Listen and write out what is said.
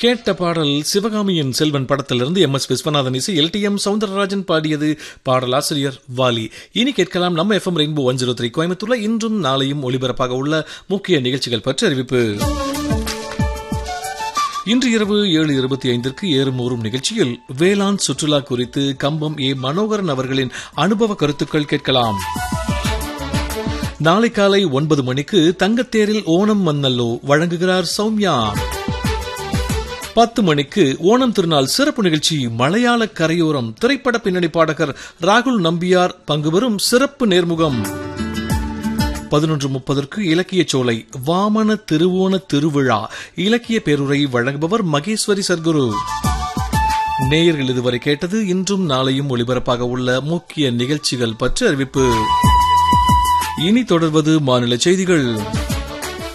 கேட்ட பாடல் சிவகாமியின் செல்வன் படத்திலிருந்து எம் எஸ் விஸ்வநாதன் இசை எல் டி எம் சவுந்தரராஜன் பாடியது பாடலாசிரியர் வாலி இனி கேட்கலாம் நம்ம FM rainbow one zero three கோயம்புத்தூர்ல இன்றும் நாளையும் ஒளிபரப்பாக உள்ள முக்கிய நிகழ்ச்சிகள் பற்றி அறிவிப்பு இன்று இரவு ஏழு இருபத்தி ஐந்திற்கு ஏறும் ஊறும் நிகழ்ச்சியில் வேளாண் சுற்றுலா குறித்து கம்பம் ஏ மனோகரன் அவர்களின் அனுபவ கருத்துக்கள் கேட்கலாம் நாளை காலை ஒன்பது மணிக்கு தங்கத்தேரில் ஓணம் மன்னல்லோ வழங்குகிறார் சௌமியா பத்து மணிக்கு ஓணம் திருநாள் சிறப்பு நிகழ்ச்சி மலையாள கரையோரம் திரைப்பட பின்னணி பாடகர் ராகுல் நம்பியார் பங்குபெறும் சிறப்பு நேர்முகம் பதினொன்று முப்பதற்கு இலக்கிய சோலை வாமன திருவோண திருவிழா இலக்கிய பேருரை வழங்குபவர் மகேஸ்வரி சர்க்குரு நேயர்கள் இதுவரை கேட்டது இன்றும் நாளையும் ஒளிபரப்பாக உள்ள முக்கிய நிகழ்ச்சிகள் பற்றி அறிவிப்பு இனி தொடர்வது மாநில செய்திகள்